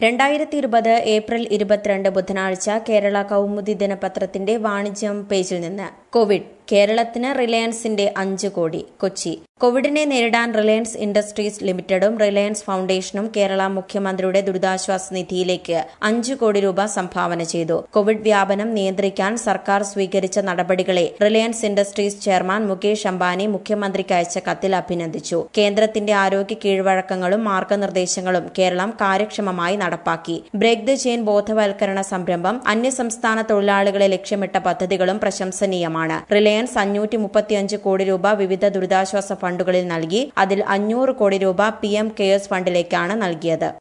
രണ്ടായിരത്തി ഇരുപത് ഏപ്രിൽ ഇരുപത്തിരണ്ട് ബുധനാഴ്ച കേരള കൗമുദി ദിനപത്രത്തിന്റെ വാണിജ്യം പേജിൽ നിന്ന് കോവിഡ് കേരളത്തിന് റിലയൻസിന്റെ അഞ്ച് കോടി കൊച്ചി കോവിഡിനെ നേരിടാൻ റിലയൻസ് ഇൻഡസ്ട്രീസ് ലിമിറ്റഡും റിലയൻസ് ഫൗണ്ടേഷനും കേരള മുഖ്യമന്ത്രിയുടെ ദുരിതാശ്വാസ നിധിയിലേക്ക് അഞ്ചു കോടി രൂപ സംഭാവന ചെയ്തു കോവിഡ് വ്യാപനം നിയന്ത്രിക്കാൻ സർക്കാർ സ്വീകരിച്ച നടപടികളെ Reliance Industries chairman Mukesh Ambani മുഖ്യമന്ത്രിക്ക് അയച്ച കത്തിൽ അഭിനന്ദിച്ചു കേന്ദ്രത്തിന്റെ ആരോഗ്യ കീഴ്വഴക്കങ്ങളും മാർഗനിർദ്ദേശങ്ങളും കേരളം കാര്യക്ഷമമായി നടപ്പാക്കി ബ്രേക്ക് ദ ചെയിൻ ബോധവൽക്കരണ സംരംഭം അന്യസംസ്ഥാന തൊഴിലാളികളെ ലക്ഷ്യമിട്ട പദ്ധതികളും പ്രശംസനീയമാണ് റിലയൻസ് അഞ്ഞൂറ്റി മുപ്പത്തിയഞ്ച് കോടി രൂപ വിവിധ ദുരിതാശ്വാസ ഫണ്ടുകളിൽ നൽകി അതിൽ അഞ്ഞൂറ് കോടി രൂപ പി എം കെയേഴ്സ് ഫണ്ടിലേക്കാണ് നൽകിയത്